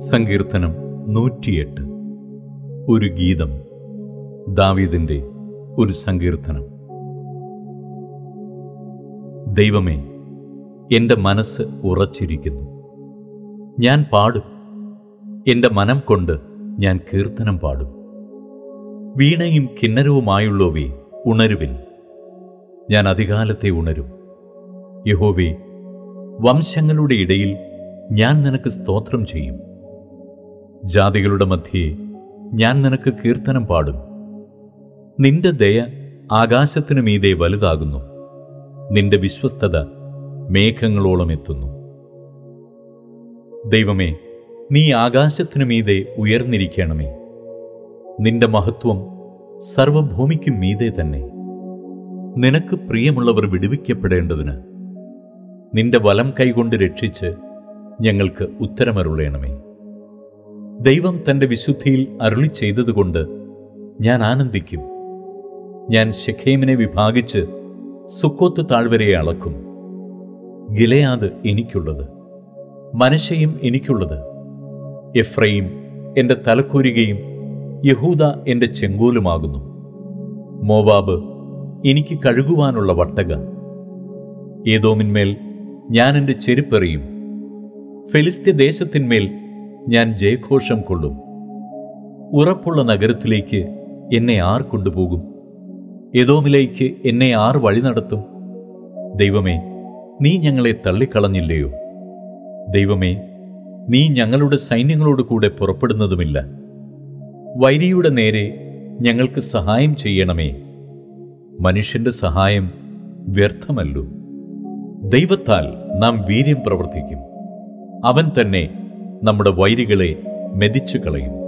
സങ്കീർത്തനം നൂറ്റിയെട്ട് ഒരു ഗീതം ദാവീദിന്റെ ഒരു സങ്കീർത്തനം ദൈവമേ എൻ്റെ മനസ്സ് ഉറച്ചിരിക്കുന്നു ഞാൻ പാടും എൻ്റെ മനം കൊണ്ട് ഞാൻ കീർത്തനം പാടും വീണയും കിന്നരവുമായുള്ളവേ ഉണരുവിൻ ഞാൻ അധികാലത്തെ ഉണരും യഹോവേ വംശങ്ങളുടെ ഇടയിൽ ഞാൻ നിനക്ക് സ്തോത്രം ചെയ്യും ജാതികളുടെ മധ്യേ ഞാൻ നിനക്ക് കീർത്തനം പാടും നിന്റെ ദയ ആകാശത്തിനു മീതെ വലുതാകുന്നു നിന്റെ വിശ്വസ്തത മേഘങ്ങളോളം എത്തുന്നു ദൈവമേ നീ ആകാശത്തിനു മീതെ ഉയർന്നിരിക്കണമേ നിന്റെ മഹത്വം സർവഭൂമിക്കും മീതെ തന്നെ നിനക്ക് പ്രിയമുള്ളവർ വിടുവിക്കപ്പെടേണ്ടതിന് നിന്റെ വലം കൈകൊണ്ട് രക്ഷിച്ച് ഞങ്ങൾക്ക് ഉത്തരമരുളയണമേ ദൈവം തന്റെ വിശുദ്ധിയിൽ അരുളി ചെയ്തതുകൊണ്ട് ഞാൻ ആനന്ദിക്കും ഞാൻ ഷെഖേമിനെ വിഭാഗിച്ച് സുക്കോത്ത് താഴ്വരയെ അളക്കും ഗിലയാദ് എനിക്കുള്ളത് മനശയും എനിക്കുള്ളത് എഫ്രൈം എൻ്റെ തലക്കൂരികയും യഹൂദ എൻ്റെ ചെങ്കോലുമാകുന്നു മോവാബ് എനിക്ക് കഴുകുവാനുള്ള വട്ടക ഏതോമിന്മേൽ ഞാൻ എൻ്റെ ചെരുപ്പെറിയും ഫെലിസ്ത്യ ദേശത്തിന്മേൽ ഞാൻ ജയഘോഷം കൊള്ളും ഉറപ്പുള്ള നഗരത്തിലേക്ക് എന്നെ ആർ കൊണ്ടുപോകും ഏതോമിലേക്ക് എന്നെ ആർ വഴി നടത്തും ദൈവമേ നീ ഞങ്ങളെ തള്ളിക്കളഞ്ഞില്ലയോ ദൈവമേ നീ ഞങ്ങളുടെ സൈന്യങ്ങളോട് കൂടെ പുറപ്പെടുന്നതുമില്ല വൈരിയുടെ നേരെ ഞങ്ങൾക്ക് സഹായം ചെയ്യണമേ മനുഷ്യന്റെ സഹായം വ്യർത്ഥമല്ലോ ദൈവത്താൽ നാം വീര്യം പ്രവർത്തിക്കും അവൻ തന്നെ നമ്മുടെ വൈരികളെ മെതിച്ചു കളയും